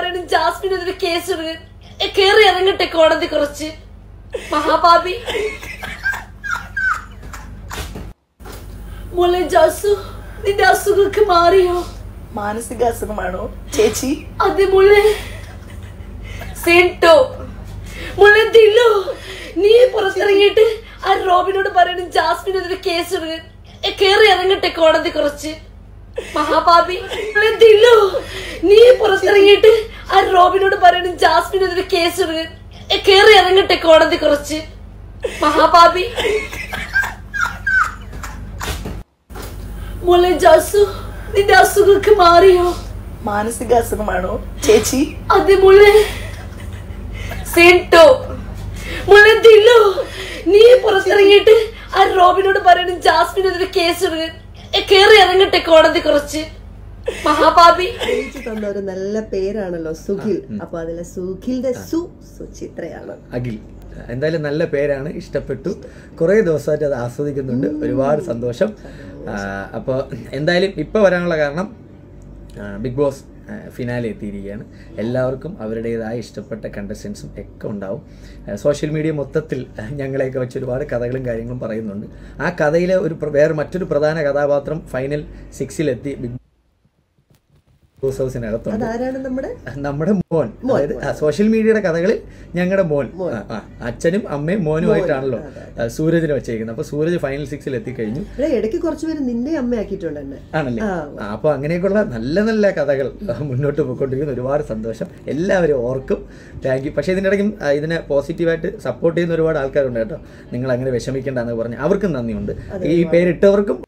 പറയണ ജാസ്മിനെതിരെ കേസ് കേറി ഇറങ്ങട്ടെ കോടതി കുറച്ച് മഹാപാപി മോളെ ജാസു നിന്റെ അസുഖമൊക്കെ മാറിയോ മാനസിക അസുഖമാണോ ചേച്ചി അതെ മോളെ സെന്റോ മോളെ ദില്ലു നീ പുറത്തിറങ്ങിയിട്ട് ആ റോബിനോട് പറയണ ജാസ്മിനെതിരെ കേസ് കേറി ഇറങ്ങട്ടെ കോടതി കുറച്ച് മഹാപാപി മോളെ ദില്ലു നീ പുറത്തിറങ്ങിയിട്ട് ആ റോബിനോട് പറയണ ജാസ്മിനെതിരെ കേസ് കേറി ഇറങ്ങട്ടെ കോടതി കുറച്ച് മഹാപാപി മോളെ ജാസു നിന്റെ അസുഖമൊക്കെ മാറിയോ മാനസിക അസുഖമാണോ ചേച്ചി അതെ മോളെ സെന്റോ മോളെ ദില്ലു നീ പുറത്തിറങ്ങിയിട്ട് ആ റോബിനോട് പറയണ ജാസ്മിനെതിരെ കേസ് കേറി ഇറങ്ങട്ടെ കോടതി കുറച്ച് മഹാപാപി ചേച്ചി തന്ന ഒരു നല്ല പേരാണല്ലോ സുഖിൽ അപ്പൊ അതിലെ സുഖിലിന്റെ സു സുചിത്രയാണ് അഖിൽ എന്തായാലും നല്ല പേരാണ് ഇഷ്ടപ്പെട്ടു കുറേ ദിവസമായിട്ട് അത് ആസ്വദിക്കുന്നുണ്ട് ഒരുപാട് സന്തോഷം അപ്പോൾ എന്തായാലും ഇപ്പോൾ വരാനുള്ള കാരണം ആ, ബിഗ് ബോസ് ആ, ഫിനാലെ എത്തിയിരിക്കുകയാണ് എല്ലാവർക്കും അവരുടേതായ ഇഷ്ടപ്പെട്ട കണ്ടസ്റ്റൻസും ഒക്കെ ഉണ്ടാവും ആ, സോഷ്യൽ മീഡിയ മൊത്തത്തിൽ ഞങ്ങളെയൊക്കെ വെച്ച് ഒരുപാട് കഥകളും കാര്യങ്ങളും പറയുന്നുണ്ട് ആ കഥയിലെ ഒരു പ്ര- വേറെ മറ്റൊരു പ്രധാന കഥാപാത്രം ഫൈനൽ സിക്സിലെത്തി ബിഗ് ബോസ് ഹൗസിനകത്തുണ്ട് അതാരാണ് നമ്മുടെ നമ്മുടെ മോൻ അതായത് ആ, സോഷ്യൽ മീഡിയയുടെ കഥകളിൽ ഞങ്ങളുടെ മോൻ ആ, ആ, അച്ഛനും അമ്മയും മോനുമായിട്ടാണല്ലോ ആ, സൂരജിനെ വെച്ചേക്കുന്നത് അപ്പൊ സൂരജ് ഫൈനൽ സിക്സിൽ എത്തിക്കഴിഞ്ഞു ഇവിടെ ഇടയ്ക്ക് കുറച്ചുപേര് നിന്റെ അമ്മയാക്കിയിട്ടുണ്ട് എന്നെ ആണല്ലേ ആ. ആ, അപ്പൊ അങ്ങനെയൊക്കെയുള്ള നല്ല നല്ല കഥകൾ മുന്നോട്ട് പോയിക്കൊണ്ടിരിക്കുന്ന ഒരുപാട് സന്തോഷം എല്ലാവരും ഓർക്കും താങ്ക് യു പക്ഷേ ഇതിൻ്റെ ഇടയ്ക്കും ആ, ഇതിനെ പോസിറ്റീവായിട്ട് സപ്പോർട്ട് ചെയ്യുന്ന ഒരുപാട് ആൾക്കാരുണ്ട് കേട്ടോ നിങ്ങൾ അങ്ങനെ വിഷമിക്കേണ്ടെന്ന് പറഞ്ഞ് അവർക്കും നന്ദിയുണ്ട് ഈ പേരിട്ടവർക്കും